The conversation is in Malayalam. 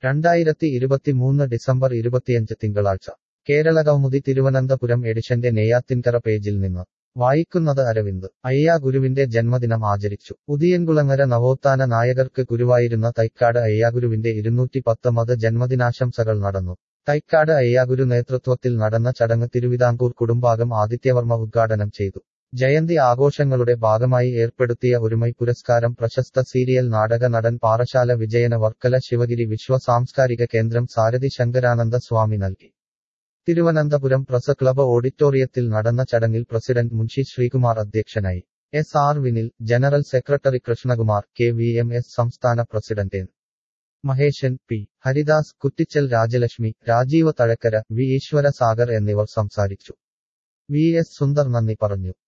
രണ്ടായിരത്തി ഇരുപത്തിമൂന്ന് ഡിസംബർ ഇരുപത്തിയഞ്ച് തിങ്കളാഴ്ച കേരള കൗമുദി തിരുവനന്തപുരം എഡിഷന്റെ നെയ്യാത്തിൻകര പേജിൽ നിന്ന് വായിക്കുന്നത് അരവിന്ദ് അയ്യാ ഗുരുവിന്റെ ജന്മദിനം ആചരിച്ചു ഉദിയൻകുളങ്ങര നവോത്ഥാന നായകർക്ക് ഗുരുവായിരുന്ന തൈക്കാട് അയ്യാഗുരുവിന്റെ ഇരുന്നൂറ്റി പത്തൊമ്പത് ജന്മദിനാശംസകൾ നടന്നു തൈക്കാട് അയ്യാഗുരു നേതൃത്വത്തിൽ നടന്ന ചടങ്ങ് തിരുവിതാംകൂർ കുടുംബാംഗം ആദിത്യവർമ്മ ഉദ്ഘാടനം ചെയ്തു ജയന്തി ആഘോഷങ്ങളുടെ ഭാഗമായി ഏർപ്പെടുത്തിയ ഒരുമൈ പുരസ്കാരം പ്രശസ്ത സീരിയൽ നാടക നടൻ പാറശാല വിജയന് വർക്കല ശിവഗിരി വിശ്വ സാംസ്കാരിക കേന്ദ്രം സാരഥി ശങ്കരാനന്ദ സ്വാമി നൽകി തിരുവനന്തപുരം പ്രസ് ക്ലബ് ഓഡിറ്റോറിയത്തിൽ നടന്ന ചടങ്ങിൽ പ്രസിഡന്റ് മുൻഷി ശ്രീകുമാർ അധ്യക്ഷനായി S R Vinil general secretary Krishnakumar K V M S സംസ്ഥാന president N Maheshan P Haridas Kuttichal Rajalakshmi Rajeev Thazhakkara V Eswara Sagar എന്നിവർ സംസാരിച്ചു വി എസ് സുന്ദർ നന്ദി പറഞ്ഞു